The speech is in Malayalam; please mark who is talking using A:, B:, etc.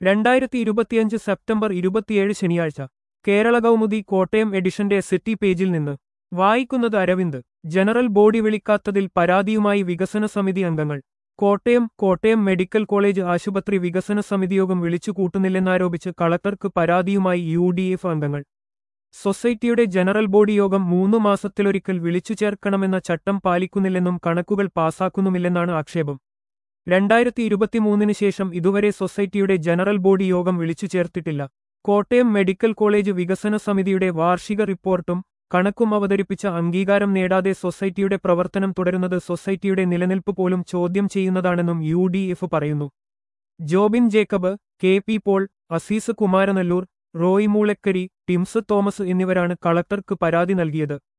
A: രണ്ടായിരത്തി ഇരുപത്തിയഞ്ച് സെപ്റ്റംബർ ഇരുപത്തിയേഴ് ശനിയാഴ്ച കേരള കൗമുദി കോട്ടയം എഡിഷന്റെ സിറ്റി പേജിൽ നിന്ന് വായിക്കുന്നത് അരവിന്ദ് ജനറൽ ബോഡി വിളിക്കാത്തതിൽ പരാതിയുമായി വികസന സമിതി അംഗങ്ങൾ കോട്ടയം കോട്ടയം മെഡിക്കൽ കോളേജ് ആശുപത്രി വികസന സമിതിയോഗം വിളിച്ചു കൂട്ടുന്നില്ലെന്നാരോപിച്ച് കളക്ടർക്ക് പരാതിയുമായി യു ഡി എഫ് അംഗങ്ങൾ സൊസൈറ്റിയുടെ ജനറൽ ബോഡി യോഗം മൂന്നു മാസത്തിലൊരിക്കൽ വിളിച്ചു ചേർക്കണമെന്ന ചട്ടം പാലിക്കുന്നില്ലെന്നും കണക്കുകൾ പാസാക്കുന്നുമില്ലെന്നാണ് ആക്ഷേപം രണ്ടായിരത്തി ഇരുപത്തിമൂന്നിന് ശേഷം ഇതുവരെ സൊസൈറ്റിയുടെ ജനറൽ ബോഡി യോഗം വിളിച്ചു ചേർത്തിട്ടില്ല കോട്ടയം മെഡിക്കൽ കോളേജ് വികസന സമിതിയുടെ വാർഷിക റിപ്പോർട്ടും കണക്കും അവതരിപ്പിച്ച അംഗീകാരം നേടാതെ സൊസൈറ്റിയുടെ പ്രവർത്തനം തുടരുന്നത് സൊസൈറ്റിയുടെ നിലനിൽപ്പ് പോലും ചോദ്യം ചെയ്യുന്നതാണെന്നും യു ഡി എഫ് പറയുന്നു Jobin Jacob K P Paul Azeez Kumaranalloor Roy Moolakkari Tims Thomas എന്നിവരാണ് കളക്ടർക്ക് പരാതി നൽകിയത്